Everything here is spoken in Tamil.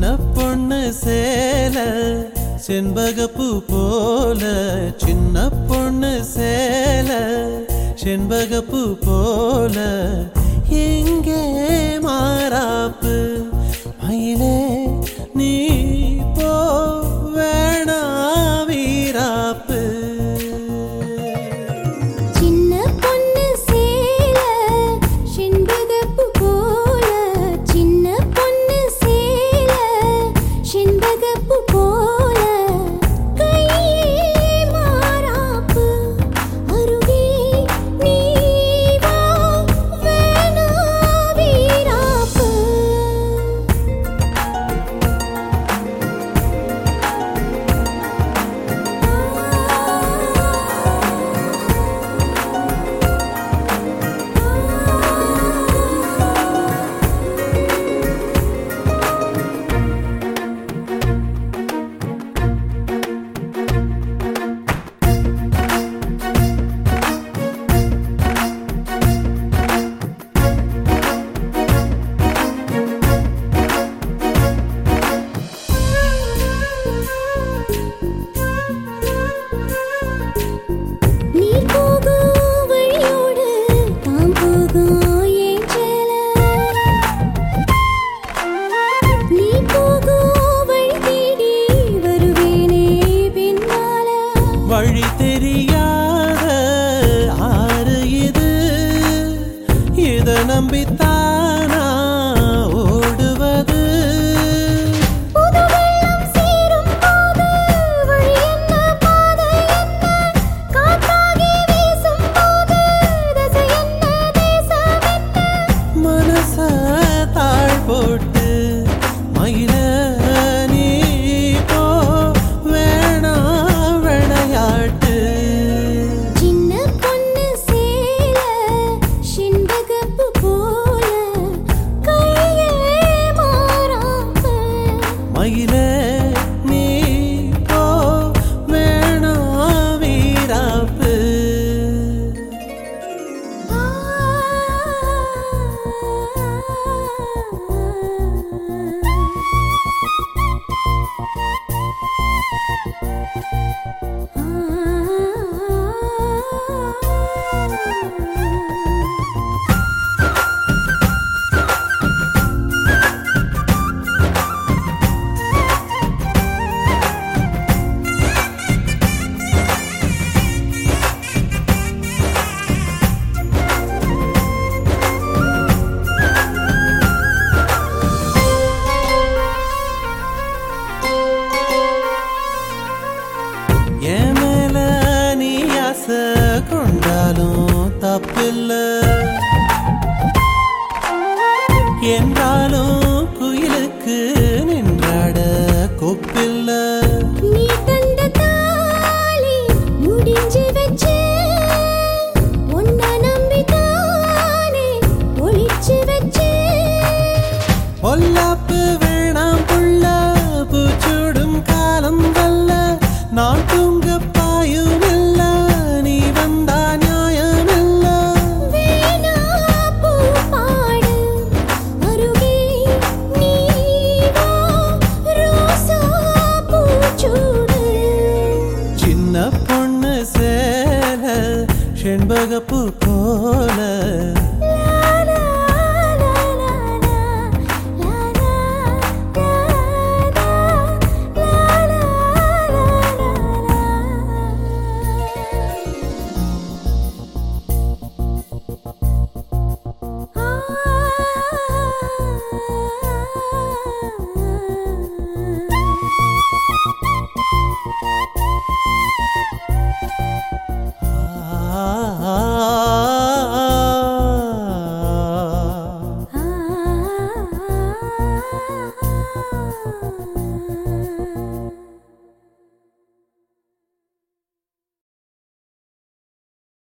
பொண்ணு சேல செண்பகப்பூ போல சின்ன பொண்ணு சேல செண்பகப்பூ போல எங்கே மாறாப்பு மயிலே நீ போ வேணா வீராப்பு சின்ன பொண்ணு சேல செண்பகப்பூ போல சின்ன பொண்ணு சேல செண்பகப்பூ போல கையே மாறாப்பு அருகே நீ வா வேணா வீராப்பு நீ போகும் வழியோடு தாம் போகும் என் சேல நீ போகும் வழி தேடி வருவேனே பின்னால வழி தெரியாத ஆறு இது இத நம்பித்தானா ஓடுவது புது வெள்ளம் சேரும் போது வழி என்ன பாதை என்ன காற்றாகி வீசும் போது திசை என்ன தேசம் என்ன மனச தாழ் போட்டு மயில நீ போ வேணா விளையாட்டு சின்ன பொண்ணு சேல செண்பகப்பூ போல கையே மாறாப்ப மயில நீ போ வேணா வீராப்பு என் மேல நீ ஆசை கொண்டாலும் தப்பில்ல என்றாலும் குயிலுக்கு நின்றாட கொப்பில்ல நீ தந்த தாலி முடிஞ்சு வச்சு உன்னை நம்பித்தானே ஒளிச்சு வச்சு பொல்லாப்பு வேணாம் புள்ள பூச்சூடும் காலம் வல்ல நான் தூங்க பாயும் இல்ல நீ வந்தா நியாயம் இல்ல வேணா பூ பாடு அருகே நீ வா ரோசா பூச்சூடு சின்ன பொண்ணு சேல செண்பகப்பூ போல